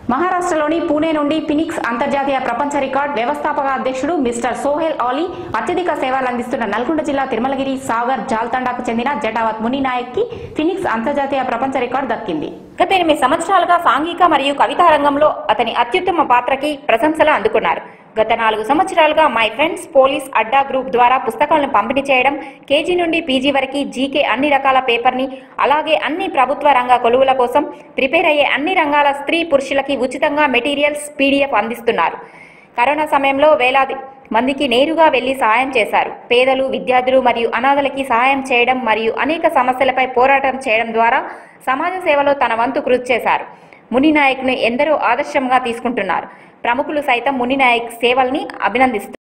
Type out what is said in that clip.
మహారాష్ట్రలోని పూణే నుండి ఫినిక్స్ అంతర్జాతీయ ప్రపంచ రికార్డ్ వ్యవస్థాపక అధ్యక్షుడు మిస్టర్ సోహెల్ ఆలీ అత్యధిక సేవలు అందిస్తున్న నల్గొండ జిల్లా తిరుమలగిరి సాగర్ జాల్తండాకు చెందిన జటావత్ ముని నాయక్ కి ఫినిక్స్ అంతర్జాతీయ ప్రపంచ రికార్డు దక్కింది గత ఎనిమిది సంవత్సరాలుగా సాంఘిక మరియు కవితా రంగంలో అతని అత్యుత్తమ పాత్రకి ప్రశంసలు అందుకున్నారు గత నాలుగు సంవత్సరాలుగా మై ఫ్రెండ్స్ పోలీస్ అడ్డా గ్రూప్ ద్వారా పుస్తకాలను పంపిణీ చేయడం కేజీ నుండి పీజీ వరకు జీకే అన్ని రకాల పేపర్ని అలాగే అన్ని ప్రభుత్వ రంగ కొలువుల కోసం ప్రిపేర్ అయ్యే అన్ని రంగాల స్త్రీ పురుషులకి ఉచితంగా మెటీరియల్స్ పీడిఎఫ్ అందిస్తున్నారు కరోనా సమయంలో వేలాది మందికి నేరుగా వెళ్లి సహాయం చేశారు పేదలు విద్యార్థులు మరియు అనాథలకి సహాయం చేయడం మరియు అనేక సమస్యలపై పోరాటం చేయడం ద్వారా సమాజ సేవలో తన వంతు కృషి చేశారు ముని నాయక్ను ఎందరో ఆదర్శంగా తీసుకుంటున్నారు ప్రముఖులు సైతం ముని నాయక్ సేవల్ని అభినందిస్తున్నారు